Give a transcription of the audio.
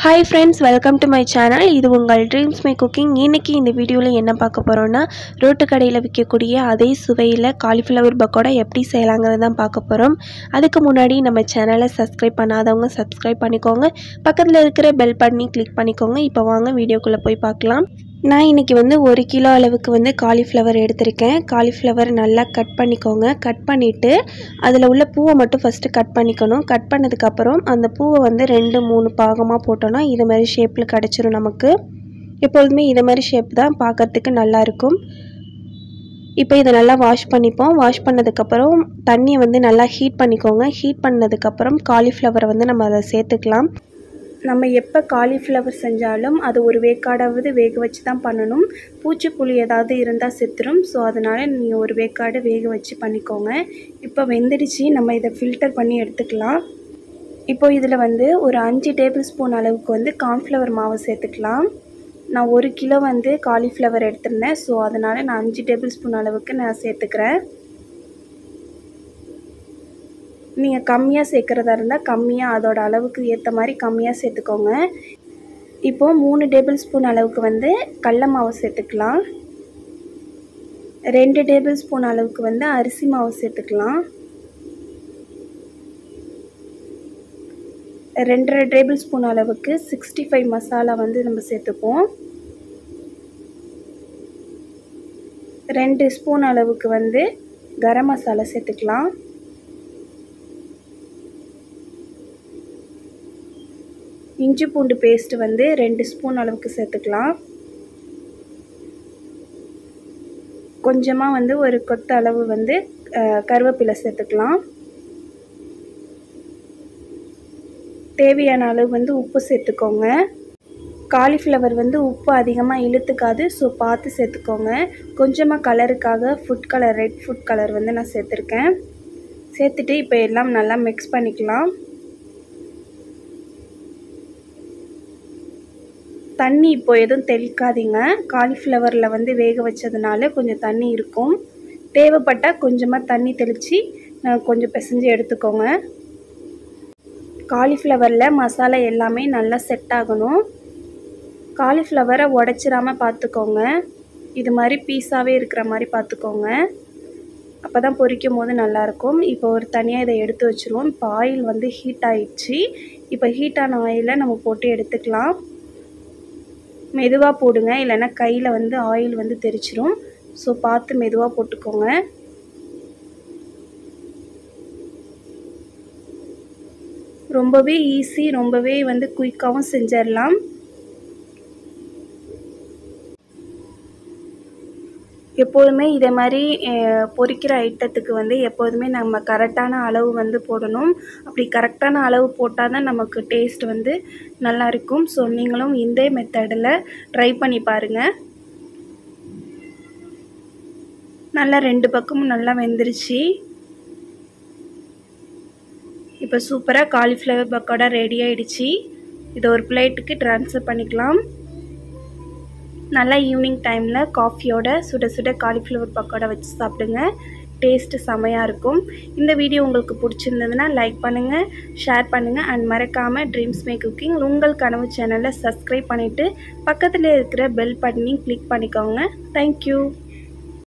hi friends welcome to my channel இது உங்கள் dreams my cooking இன்னைக்கு இந்த வீடியோவில் என்ன பார்க்க போகிறோன்னா ரோட்டு கடையில் விற்கக்கூடிய அதே சுவையில் காலிஃப்ளவர் பக்கோடா எப்படி செய்யலாங்கிறது தான் பார்க்க போகிறோம் அதுக்கு முன்னாடி நம்ம சேனலை சப்ஸ்கிரைப் பண்ணாதவங்க சப்ஸ்கிரைப் பண்ணிக்கோங்க பக்கத்தில் இருக்கிற பெல் பண்ணி கிளிக் பண்ணிக்கோங்க இப்போ வாங்க வீடியோக்குள்ளே போய் பார்க்கலாம் நான் இன்றைக்கி வந்து ஒரு கிலோ அளவுக்கு வந்து காலிஃப்ளவர் எடுத்திருக்கேன் காலிஃப்ளவர் நல்லா கட் பண்ணிக்கோங்க கட் பண்ணிவிட்டு அதில் உள்ள பூவை மட்டும் ஃபஸ்ட்டு கட் பண்ணிக்கணும் கட் பண்ணதுக்கப்புறம் அந்த பூவை வந்து ரெண்டு மூணு பாகமாக போட்டோன்னா இது மாதிரி ஷேப்பில் கிடச்சிரும் நமக்கு எப்பொழுதுமே இது மாதிரி ஷேப் தான் பார்க்கறதுக்கு நல்லாயிருக்கும் இப்போ இதை நல்லா வாஷ் பண்ணிப்போம் வாஷ் பண்ணதுக்கப்புறம் தண்ணியை வந்து நல்லா ஹீட் பண்ணிக்கோங்க ஹீட் பண்ணதுக்கப்புறம் காலிஃப்ளவரை வந்து நம்ம அதை சேர்த்துக்கலாம் நம்ம எப்போ காலிஃப்ளவர் செஞ்சாலும் அது ஒரு வேக்காடாவது வேக வச்சு தான் பண்ணணும் பூச்சிப்புளி ஏதாவது இருந்தால் செத்துரும் ஸோ அதனால் நீங்கள் ஒரு வேக்காடு வேக வச்சு பண்ணிக்கோங்க இப்போ வெந்துடுச்சு நம்ம இதை ஃபில்டர் பண்ணி எடுத்துக்கலாம் இப்போ இதில் வந்து ஒரு அஞ்சு டேபிள் ஸ்பூன் அளவுக்கு வந்து கார்ன்ஃப்ளவர் மாவு சேர்த்துக்கலாம் நான் ஒரு கிலோ வந்து காலிஃப்ளவர் எடுத்திருந்தேன் ஸோ அதனால் நான் அஞ்சு டேபிள் ஸ்பூன் அளவுக்கு நான் சேர்த்துக்கிறேன் நீங்கள் கம்மியாக சேர்க்குறதா இருந்தால் கம்மியாக அதோட அளவுக்கு ஏற்ற மாதிரி கம்மியாக சேர்த்துக்கோங்க இப்போது மூணு டேபிள் ஸ்பூன் அளவுக்கு வந்து கடல மாவு சேர்த்துக்கலாம் ரெண்டு டேபிள் ஸ்பூன் அளவுக்கு வந்து அரிசி மாவு சேர்த்துக்கலாம் ரெண்டரை டேபிள் ஸ்பூன் அளவுக்கு சிக்ஸ்டி ஃபைவ் மசாலா வந்து நம்ம சேர்த்துப்போம் ரெண்டு ஸ்பூன் அளவுக்கு வந்து கரம் மசாலா சேர்த்துக்கலாம் இஞ்சி பூண்டு பேஸ்ட்டு வந்து ரெண்டு ஸ்பூன் அளவுக்கு சேர்த்துக்கலாம் கொஞ்சமாக வந்து ஒரு கொத்த அளவு வந்து கருவேப்பிலை சேர்த்துக்கலாம் தேவையான அளவு வந்து உப்பு சேர்த்துக்கோங்க காலிஃப்ளவர் வந்து உப்பு அதிகமாக இழுத்துக்காது ஸோ பார்த்து சேர்த்துக்கோங்க கொஞ்சமாக கலருக்காக food colour red food colour வந்து நான் சேர்த்துருக்கேன் சேர்த்துட்டு இப்போ எல்லாம் நல்லா மிக்ஸ் பண்ணிக்கலாம் தண்ணி இப்போ எதுவும் தெளிக்காதீங்க காலிஃப்ளவரில் வந்து வேக வச்சதுனால கொஞ்சம் தண்ணி இருக்கும் தேவைப்பட்டால் கொஞ்சமாக தண்ணி தெளித்து கொஞ்சம் பிசைஞ்சு எடுத்துக்கோங்க காலிஃப்ளவரில் மசாலா எல்லாமே நல்லா செட் ஆகணும் காலிஃப்ளவரை உடச்சிடாமல் பார்த்துக்கோங்க இது மாதிரி பீஸாகவே இருக்கிற மாதிரி பார்த்துக்கோங்க அப்போ தான் பொரிக்கும் போது நல்லாயிருக்கும் இப்போ ஒரு தனியாக இதை எடுத்து வச்சுருவோம் இப்போ ஆயில் வந்து ஹீட் ஆயிடுச்சு இப்போ ஹீட்டான ஆயிலை நம்ம போட்டு எடுத்துக்கலாம் மெதுவாக போடுங்க இல்லைன்னா கையில் வந்து ஆயில் வந்து தெரிச்சிரும் ஸோ பார்த்து மெதுவாக போட்டுக்கோங்க ரொம்பவே ஈஸி ரொம்பவே வந்து குயிக்காகவும் செஞ்சிடலாம் எப்போதுமே இதே மாதிரி பொரிக்கிற ஐட்டத்துக்கு வந்து எப்போதுமே நம்ம கரெக்டான அளவு வந்து போடணும் அப்படி கரெக்டான அளவு போட்டால் தான் நமக்கு டேஸ்ட் வந்து நல்லா இருக்கும் ஸோ நீங்களும் இந்த மெத்தடில் ட்ரை பண்ணி பாருங்கள் நல்லா ரெண்டு பக்கமும் நல்லா வெந்துருச்சு இப்போ சூப்பராக காலிஃப்ளவர் பக்கோடா ரெடி ஆகிடுச்சு இதை ஒரு பிளேட்டுக்கு ட்ரான்ஸ்ஃபர் பண்ணிக்கலாம் நல்லா ஈவினிங் டைமில் காஃபியோட சுட சுட காலிஃப்ளவர் பக்கோடா வச்சு சாப்பிடுங்க டேஸ்ட்டு செமையாக இருக்கும் இந்த வீடியோ உங்களுக்கு பிடிச்சிருந்ததுன்னா லைக் பண்ணுங்கள் ஷேர் பண்ணுங்கள் அண்ட் மறக்காமல் ட்ரீம்ஸ் மே குக்கிங் உங்கள் கனவு சேனலை சப்ஸ்கிரைப் பண்ணிவிட்டு பக்கத்தில் இருக்கிற பெல் பட்டனையும் கிளிக் பண்ணிக்கோங்க தேங்க்யூ